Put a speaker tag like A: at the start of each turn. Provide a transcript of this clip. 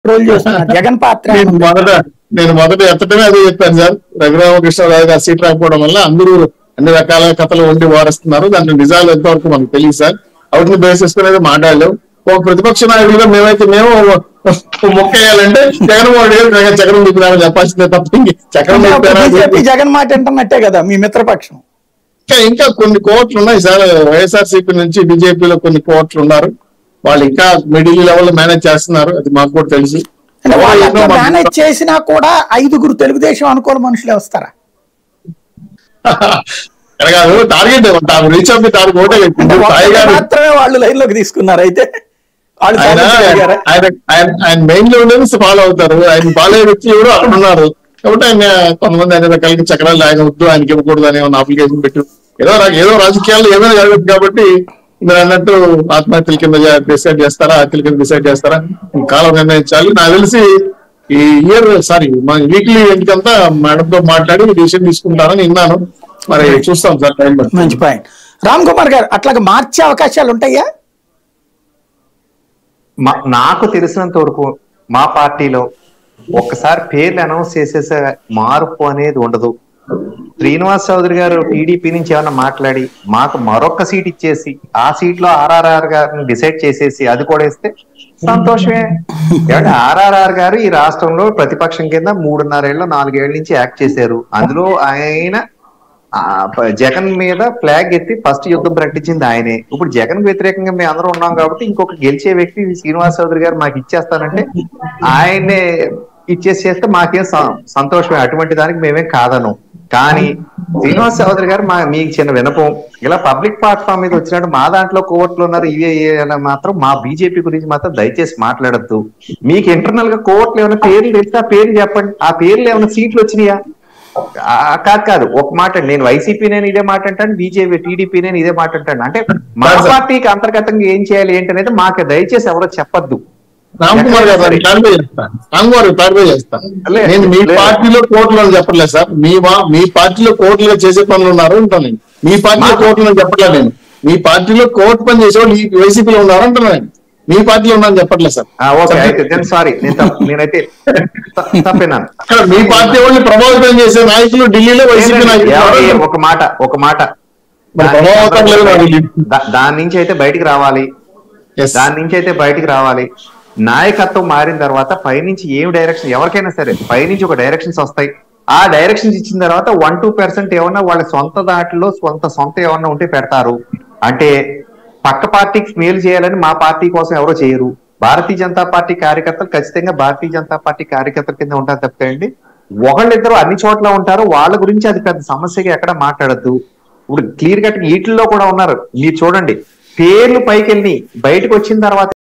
A: Troll చేస్తున్నా జగన్ పాత్ర
B: నేను
A: ఏముంది?
B: మొదట నేను మొదట ఎత్తటమే అదే చెప్పాను సార్ రఘురామకృష్ణరావు గారు సీట్ రాకపోవడం వల్ల అందరూ అన్ని రకాల కథలు ఉండి వారేస్తున్నారు దాంట్లో నిజాలు ఎంతవరకు మనకు తెలియదు సార్ వాటిని బేస్ చేసుకునేది మాట్లాడలేవు ఒక ప్రతిపక్ష నాయకుడిగా మేమైతే మేము మొక్క వేయాలంటే జగన్మోహన్ రెడ్డి గారు చక్రం తిప్పినామని చెప్పాల్సిందే తప్ప ఇంక చక్రం
A: అంటే అప్పుడు
B: తిప్పారా
A: బీజేపీ జగన్ మాట వింటున్నట్టే కదా మీ మిత్రపక్షం
B: ఇంకా ఇంకా కొన్ని కోట్లు ఉన్నాయి సార్ వైఎస్ఆర్సీపీ నుంచి బీజేపీలో కొన్ని కోట్లు ఉన్నారు వాళ్ళు ఇంకా మిడిల్ లెవెల్ మేనేజ్ చేస్తున్నారు అది మాకు కూడా తెలుసు
A: అంటే వాళ్ళు అట్లా
B: వాళ్ళు
A: మేనేజ్ చేసినా కూడా ఐదుగురు తెలుగుదేశం అనుకూల మనుషులే వస్తారా
B: అలా కాదు target reach of the target ఒకటే
A: అంటే
B: సాయి
A: ఒక్కరిని
B: గారు
A: మాత్రమే వాళ్ళు లైన్ లోకి తీసుకున్నారు అయితే వాళ్ళు
B: ఆయన
A: సాధించగలిగారా?
B: ఆయన ఆయన ఆయన మెయిన్ లో ఉండేది ఫాలో అవుతారు ఆయన ఫాలో అయ్యే వ్యక్తి ఎవరు అక్కడ ఉన్నారు కాబట్టి ఆయన కొంతమంది ఆయన రకాలకి చక్రాలు ఆయన వద్దు ఆయనకి ఇవ్వకూడదు అని ఏమైనా అప్లికేషన్ పెట్టు ఏదో రా- ఏదో రాజకీయాల్లో ఏమైనా జరగదు కాబట్టి మీరు అన్నట్టు ఆత్మహత్యల కింద డిసైడ్ చేస్తారా హత్యల కింద డిసైడ్ చేస్తారా ఈ కాలం నిర్ణయించాలి నాకు తెలిసి ఈ ఇయర్ సారీ మన వీక్లీ ఎందుకంతా మేడం తో మాట్లాడి డిసిషన్ తీసుకుంటారని విన్నాను మరి చూస్తాం సార్ టైం బట్టి.
A: మంచి పాయింట్ రామ్ కుమార్ గారు అట్లాగా మార్చే అవకాశాలు ఉంటాయా
C: మా- నాకు తెలిసినంత వరకు మా పార్టీలో ఒక్కసారి పేర్లు అనౌన్స్ చేసేసే మార్పు అనేది ఉండదు శ్రీనివాస్ చౌదరి గారు టీడీపీ నుంచి ఏమైనా మాట్లాడి మాకు మరొక సీట్ ఇచ్చేసి ఆ సీట్ లో ఆర్ఆర్ఆర్ గారిని డిసైడ్ చేసేసి అది కూడా ఇస్తే సంతోషమే ఏమంటే ఆర్ఆర్ఆర్ గారు ఈ రాష్ట్రంలో ప్రతిపక్షం కింద మూడున్నరేళ్ళు నాలుగేళ్ల నుంచి యాక్ట్ చేశారు అందులో ఆయన ఆ, ప- జగన్ మీద ఫ్లాగ్ ఎత్తి ఫస్ట్ యుద్ధం ప్రకటించింది ఆయనే ఇప్పుడు జగన్ వ్యతిరేకంగా మేము అందరం ఉన్నాం కాబట్టి ఇంకొక గెలిచే వ్యక్తి శ్రీనివాస్ చౌదరి గారు మాకు ఇచ్చేస్తానంటే ఆయనే ఇచ్చేసి చేస్తే మాకేం సం- సంతోషమే అటువంటి దానికి మేమేం కాదను కానీ శ్రీనివాస్ చౌదరి గారు మా మీకు చిన్న వినపం ఇలా పబ్లిక్ ప్లాట్ఫామ్ మీద వచ్చినట్టు మా దాంట్లో కోర్టులు ఉన్నారు ఇవే ఇవే అని మాత్రం మా బీజేపీ గురించి మాత్రం దయచేసి మాట్లాడద్దు మీకు ఇంటర్నల్ గా కోర్టులు ఏమైనా పేర్లు తెలిస్తే ఆ పేర్లు చెప్పండి ఆ పేర్లు ఏమైనా సీట్లు వచ్చినాయా ఆ, కాదు కాదు ఒక మాట అండి. నేను వైసీపీ నేను ఇదే మాట అంటాను బీజేపీ టీడీపీ నేను ఇదే మాట అంటాను అంటే మా
B: కాదు సార్.
C: పార్టీకి అంతర్గతంగా ఏం చేయాలి ఏంటి అనేది మాకు దయచేసి ఎవరో చెప్పొద్దు
B: రామ్ కుమార్ గారు దాన్ని క్లారిఫై చేస్తాను రామ్ కుమార్ గారు క్లారిఫై చేస్తాను
C: లే-
B: నేను మీ
C: లే-
B: పార్టీలో కోర్టులు అని చెప్పట్లేదు సార్ మీ వా- మీ పార్టీలో కోర్టులో చేసే పనులు ఉన్నారు అంటాను నేను మీ పార్టీలో
C: మా-
B: కోర్టులు అని చెప్పట్లేదు నేను మీ పార్టీలో కోర్టు పని చేసేవాళ్ళు ఈ వైసీపీలో ఉన్నారు అంటున్నాను నేను. మీ పార్టీలో ఉన్నారని చెప్పట్లేదు సార్
C: ఆ, ఓకే అయితే దెన్ సారీ నేను తప్పు- నేనైతే త- తప్పినాను
B: అక్కడ మీ పార్టీ వాళ్ళని ప్రభావితం చేసే నాయకులు ఢిల్లీలో వైసీపీ నాయకులు
C: ఎవరు-
B: ఉన్నారు.
C: ఒక మాట ఒక మాట
B: మరి
C: దాని నుంచి
B: ప్రభావితం లేదు నాకు తెలియదు.
C: దా- దాని నుంచి అయితే బయటికి రావాలి
B: Yes.
C: దాని నుంచి అయితే బయటికి రావాలి నాయకత్వం మారిన తర్వాత పైనుంచి ఏం డైరెక్షన్ ఎవరికైనా సరే పైనుంచి ఒక డైరెక్షన్స్ వస్తాయి ఆ డైరెక్షన్స్ ఇచ్చిన తర్వాత వన్ టూ పర్సెంట్ ఏమన్నా వాళ్ళ సొంత దాటిలో సొంత సొంత ఏమన్నా ఉంటే పెడతారు అంటే పక్క పార్టీకి మేలు చేయాలని మా పార్టీ కోసం ఎవరో చేయరు భారతీయ జనతా పార్టీ కార్యకర్తలు ఖచ్చితంగా భారతీయ జనతా పార్టీ కార్యకర్తల కింద ఉంటారు తప్పితే ఒకళ్ళిద్దరు అన్ని చోట్ల ఉంటారు వాళ్ళ గురించి అది పెద్ద సమస్యగా ఎక్కడ మాట్లాడద్దు ఇప్పుడు క్లియర్ కట్ వీటిల్లో కూడా ఉన్నారు మీరు చూడండి పేర్లు పైకి వెళ్ళి బయటకు వచ్చిన తర్వాత